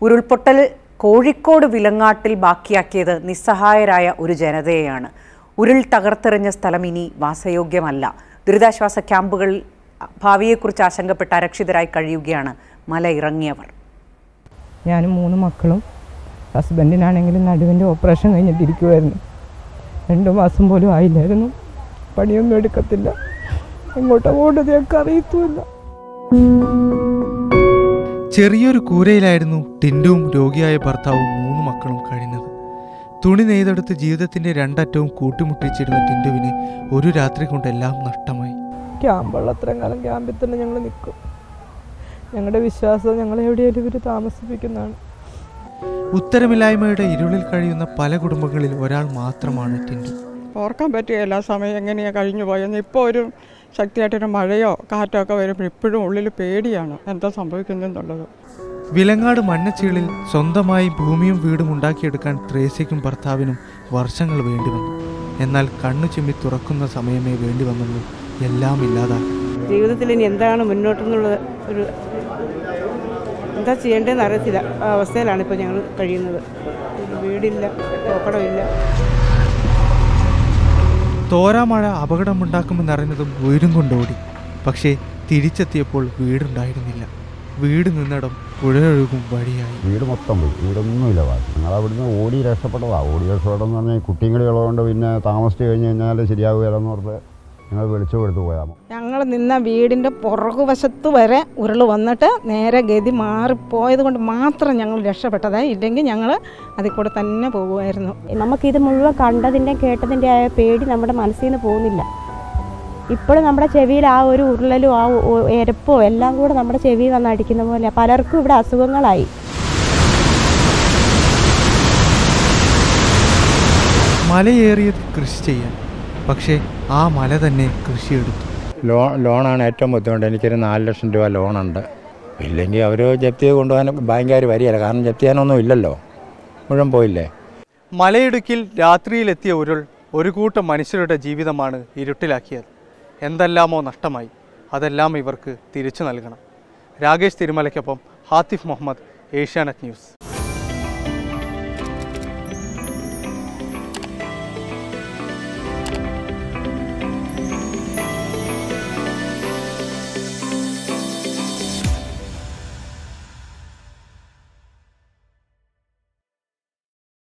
ഉരുൾപൊട്ടൽ കോഴിക്കോട് വിലങ്ങാട്ടിൽ ബാക്കിയാക്കിയത് നിസ്സഹായരായ ഒരു ജനതയെയാണ് ഉരുൾ തകർത്തെറിഞ്ഞ സ്ഥലം ഇനി വാസയോഗ്യമല്ല ദുരിതാശ്വാസ ക്യാമ്പുകളിൽ ഭാവിയെക്കുറിച്ച് ആശങ്കപ്പെട്ട് അരക്ഷിതരായി കഴിയുകയാണ് മല ഇറങ്ങിയവർ ഞാനും മൂന്ന് മക്കളും ഹസ്ബൻഡിനാണെങ്കിലും നടുവിൻ്റെ ഓപ്പറേഷൻ കഴിഞ്ഞിട്ടിരിക്കുമായിരുന്നു രണ്ട് മാസം പോലും ആയില്ലായിരുന്നു പണിയൊന്നും എടുക്കത്തില്ല എങ്ങോട്ടാ പോകേണ്ടത് ഞങ്ങൾക്ക് അറിയത്തുമില്ല ചെറിയൊരു കൂരയിലായിരുന്നു ടിൻഡുവും രോഗിയായ ഭർത്താവും മൂന്ന് മക്കളും കഴിയുന്നത് തുണി നെയ്തെടുത്ത് ജീവിതത്തിന്റെ രണ്ടറ്റവും കൂട്ടിമുട്ടിച്ചിരുന്ന ടിൻഡുവിന് ഒരു രാത്രി കൊണ്ടെല്ലാം നഷ്ടമായി ക്യാമ്പുള്ള അത്രയും കാലം ക്യാമ്പിൽ തന്നെ ഞങ്ങൾ നിൽക്കും ഞങ്ങളുടെ വിശ്വാസം ഞങ്ങളെ എവിടെയെങ്കിലും ഇവർ താമസിപ്പിക്കുന്നതാണ് ഉത്തരമില്ലായ്മയുടെ ഇരുളിൽ കഴിയുന്ന പല കുടുംബങ്ങളിൽ ഒരാൾ മാത്രമാണ് ടിൻഡു ഓർക്കാൻ പറ്റിയ എല്ലാ സമയം എങ്ങനെയാണ് കഴിഞ്ഞു പോയെന്ന് ഇപ്പോൾ ഒരു ശക്തിയായിട്ടൊരു മഴയോ കാറ്റോ ഒക്കെ വരുമ്പോൾ ഇപ്പോഴും ഉള്ളിൽ പേടിയാണ് എന്താ സംഭവിക്കുന്നതെന്നുള്ളത് വിലങ്ങാട് മണ്ണച്ചീളിൽ സ്വന്തമായി ഭൂമിയും വീടും ഉണ്ടാക്കിയെടുക്കാൻ ത്രേസ്യയ്ക്കും ഭർത്താവിനും വർഷങ്ങൾ വേണ്ടിവന്നു എന്നാൽ കണ്ണു ചിമ്മി തുറക്കുന്ന സമയമേ വേണ്ടി വന്നുള്ളൂ എല്ലാം ഇല്ലാതാക്കാൻ ജീവിതത്തിൽ ഇനി എന്താണ് മുന്നോട്ടെന്നുള്ളത് ഒരു എന്താ ചെയ്യേണ്ടതെന്ന് അറിയത്തില്ല ആ അവസ്ഥയിലാണ് ഇപ്പോൾ ഞങ്ങൾ കഴിയുന്നത് ഒരു വീടില്ല പോക്കടമില്ല തോരാമഴ അപകടമുണ്ടാക്കുമെന്നറിഞ്ഞതും ഉയരും കൊണ്ടോടി പക്ഷേ തിരിച്ചെത്തിയപ്പോൾ വീടുണ്ടായിരുന്നില്ല വീട് നിന്നിടം പുഴയൊഴുകും വഴിയായി വീട് മൊത്തം പോയി വീടൊന്നുമില്ല ബാക്കി ഞങ്ങൾ അവിടുന്ന് ഓടി രക്ഷപ്പെട്ടതാ ഓടി രക്ഷപ്പെട്ടെന്ന് പറഞ്ഞാൽ കുട്ടിയും കൂടി ഉള്ളതുകൊണ്ട് പിന്നെ താമസിച്ച് കഴിഞ്ഞ് കഴിഞ്ഞാൽ ശരിയാവുകയില്ലെന്ന് പറഞ്ഞ് ഞങ്ങൾ വിളിച്ചു കൊടുത്തു പോയാൽ ഞങ്ങൾ നിന്ന വീടിൻ്റെ പുറകുവശത്ത് വരെ ഉരുൾ വന്നിട്ട് നേരെ ഗതി മാറിപ്പോയത് കൊണ്ട് മാത്രം ഞങ്ങൾ രക്ഷപ്പെട്ടതായി ഇല്ലെങ്കിൽ ഞങ്ങൾ അതിൽ കൂടെ തന്നെ പോകുമായിരുന്നു നമുക്കിത് മുഴുവൻ കണ്ടതിൻ്റെ കേട്ടതിൻ്റെ ആയ പേടി നമ്മുടെ മനസ്സിൽ നിന്ന് പോകുന്നില്ല ഇപ്പോഴും നമ്മുടെ ചെവിയിൽ ആ ഒരു ഉരുളലും ആ ഒ- എരപ്പോ എല്ലാം കൂടെ നമ്മുടെ ചെവിയിൽ വന്ന് അടിക്കുന്ന പോലെ പലർക്കും ഇവിടെ അസുഖങ്ങളായി മലയേറിയത് കൃഷി ചെയ്യാൻ പക്ഷേ ആ മല തന്നെ കൃഷിയെടുത്തു ലോ ലോണാണ് ഏറ്റവും ബുദ്ധിമുട്ട് എനിക്കൊരു നാല് ലക്ഷം രൂപ ലോണുണ്ട് ഇല്ലെങ്കിൽ അവർ ജപ്തി ചെയ്ത് കൊണ്ടുപോകാൻ ബാങ്കുകാർ വരികയില്ല കാരണം ജപ്തി ചെയ്യാനൊന്നും ഇല്ലല്ലോ മുഴുവൻ പോയില്ലേ മലയിടുക്കിൽ രാത്രിയിലെത്തിയ ഉരുൾ ഒരു കൂട്ടം മനുഷ്യരുടെ ജീവിതമാണ് ഇരുട്ടിലാക്കിയത് എന്തെല്ലാമോ നഷ്ടമായി അതെല്ലാം ഇവർക്ക് തിരിച്ചു നൽകണം രാകേഷ് തിരുമലയ്ക്കൊപ്പം ഹാത്തിഫ് മുഹമ്മദ് ഏഷ്യാനെറ്റ് ന്യൂസ്